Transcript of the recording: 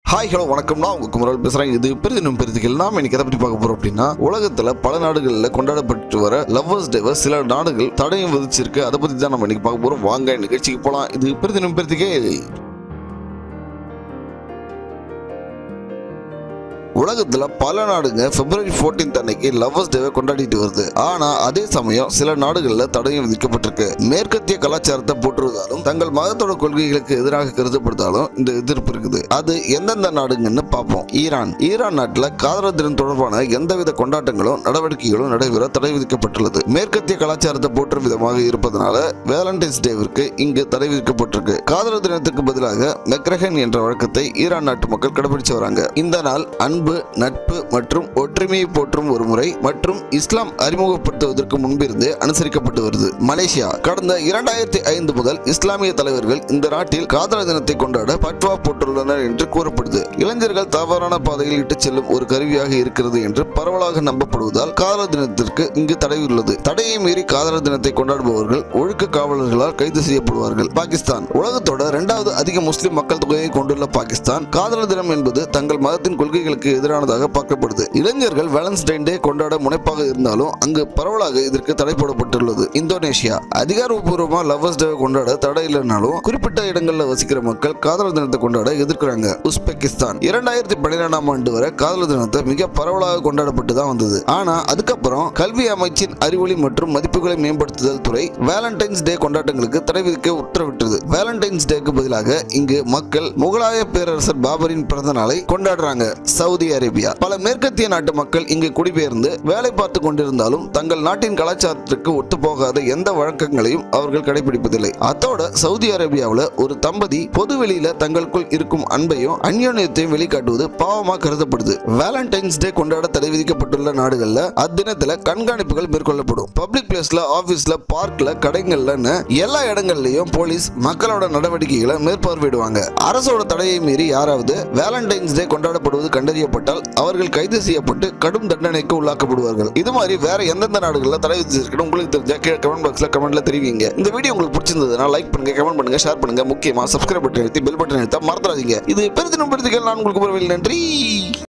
hi hello வணக்கம் நான் உங்க குமரல் பேசுறேன் இது பெரிதினும் பெரிதுகள் நாம் இன்னைக்கு எதை பற்றி பார்க்க போறோம் அப்படின்னா உலகத்துல பல நாடுகளில் கொண்டாடப்பட்டு வர லவ்வர்ஸ் டேவை சில நாடுகள் தடையும் விதிச்சிருக்கு அதை பத்தி தான் நம்ம இன்னைக்கு பார்க்க போறோம் வாங்க நிகழ்ச்சிக்கு போலாம் இது பெரிதினும் பெரிதுகே உலகத்துல பல நாடுங்க பிப்ரவரி 14th அன்னைக்கு லவ்வர்ஸ் டேவை கொண்டாடிட்டு வருது ஆனா அதே சமயம் சில நாடுகள்ல தடையும் விதிக்கப்பட்டிருக்கு மேற்கத்திய கலாச்சாரத்தை போற்றுவதாலும் தங்கள் மதத்தோட கொள்கைகளுக்கு எதிராக கருதப்படுத்தாலும் இந்த எதிர்ப்பு இருக்குது அது எந்தெந்த நாடுங்கன்னு பார்ப்போம் ஈரான் ஈரான் நாட்டுல காதலர் தினம் தொடர்பான எந்தவித கொண்டாட்டங்களும் நடவடிக்கைகளும் நடைபெற தடை விதிக்கப்பட்டுள்ளது மேற்கத்திய கலாச்சாரத்தை போற்றும் விதமாக இருப்பதனால வேலண்டைன்ஸ் டேவிற்கு இங்கு தடை விதிக்கப்பட்டிருக்கு காதலர் தினத்துக்கு பதிலாக மெக்ரஹன் என்ற வழக்கத்தை ஈரான் நாட்டு மக்கள் கடைபிடிச்சு வராங்க இந்த நாள் அன்பு நட்பு மற்றும் ஒற்றுமையை போற்றும் ஒரு முறை மற்றும் இஸ்லாம் அறிமுகப்படுத்துவதற்கு முன்பிருந்தே அனுசரிக்கப்பட்டு வருது மலேசியா கடந்த இரண்டாயிரத்தி ஐந்து முதல் இஸ்லாமிய தலைவர்கள் இந்த நாட்டில் காதலர் தினத்தை கொண்டாட பட்வா போட்டுள்ளனர் என்று கூறப்படுது இளைஞர்கள் தவறான பாதையில் இட்டுச் செல்லும் ஒரு கருவியாக இருக்கிறது என்று பரவலாக நம்பப்படுவதால் காதலர் தினத்திற்கு இங்கு தடை உள்ளது தடையை மீறி காதலர் தினத்தை கொண்டாடுபவர்கள் ஒழுக்க காவலர்களால் கைது செய்யப்படுவார்கள் பாகிஸ்தான் உலகத்தோட இரண்டாவது அதிக முஸ்லிம் மக்கள் தொகையை கொண்டுள்ள பாகிஸ்தான் காதலர் தினம் என்பது தங்கள் மதத்தின் கொள்கைகளுக்கு எதிரானதாக பார்க்கப்படுது இளைஞர்கள் வேலன்ஸ்டைன் டே கொண்டாட முனைப்பாக இருந்தாலும் அங்கு பரவலாக இதற்கு தடை போடப்பட்டுள்ளது இந்தோனேஷியா அதிகாரப்பூர்வமா லவ்வர்ஸ் டே கொண்டாட தடை இல்லைனாலும் குறிப்பிட்ட இடங்கள்ல வசிக்கிற மக்கள் காதலர் தினத்தை கொண்டாட எதிர்க்கிறாங்க உஸ்பெகிஸ்தான் இரண்டாயிரத்தி பன்னிரெண்டாம் ஆண்டு வரை காதலர் தினத்தை மிக பரவலாக கொண்டாடப்பட்டு தான் வந்தது ஆனா அதுக்கப்புறம் கல்வி அமைச்சின் அறிவொளி மற்றும் மதிப்புகளை மேம்படுத்துதல் துறை வேலண்டைன்ஸ் டே கொண்டாட்டங்களுக்கு தடை விதிக்க உத்தரவிட்டது வேலண்டைன்ஸ் டேக்கு பதிலாக இங்கு மக்கள் முகலாய பேரரசர் பாபரின் பிறந்த நாளை கொண்டாடுறாங்க சவுதி அரேபியா பல மேற்கத்திய நாட்டு மக்கள் இங்கு குடிபெயர்ந்து வேலை பார்த்து கொண்டிருந்தாலும் தங்கள் நாட்டின் கலாச்சாரத்திற்கு ஒத்துப்போகாத எந்த வழக்கங்களையும் அவர்கள் கடைபிடிப்பதில்லை அதோட சவுதி அரேபியாவில் ஒரு தம்பதி பொது வெளியில தங்களுக்குள் இருக்கும் அன்பையும் அந்யோன்யத்தையும் வெளிக்காட்டுவது பாவமா கருதப்படுது வேலண்டைன்ஸ் டே கொண்டாட தடை விதிக்கப்பட்டுள்ள நாடுகள்ல அத்தினத்துல கண்காணிப்புகள் மேற்கொள்ளப்படும் பப்ளிக் பிளேஸ்ல ஆபீஸ்ல பார்க்ல கடைகள்லன்னு எல்லா இடங்கள்லயும் போலீஸ் மக்களோட நடவடிக்கைகளை மேற்பார்வையிடுவாங்க அரசோட தடையை மீறி யாராவது வேலண்டைன்ஸ் டே கொண்டாடப்படுவது கண்டறியப்பட்டால் அவர்கள் கைது செய்யப்பட்டு கடும் தண்டனைக்கு உள்ளாக்கப்படுவார்கள் இது மாதிரி வேற எந்தெந்த நாடுகள்ல தடை விதிச்சிருக்கணும் உங்களுக்கு தெரிஞ்ச கீழே கமெண்ட் பாக்ஸ்ல கமெண்ட்ல தெரிவிங்க இந்த வீடியோ உங்களுக்கு பிடிச்சிருந்ததுன்னா லைக் பண்ணுங்க கமெண்ட் பண்ணுங்க ஷேர் பண்ணுங்க முக்கியமா சப்ஸ்கிரைப் பட்டன் அழுத்தி பெல் பட்டன் அழுத்தா மறந்துடாதீங்க இது பெருதினம் பெருதிகள் நான் உங்களுக்கு ஒரு நன்றி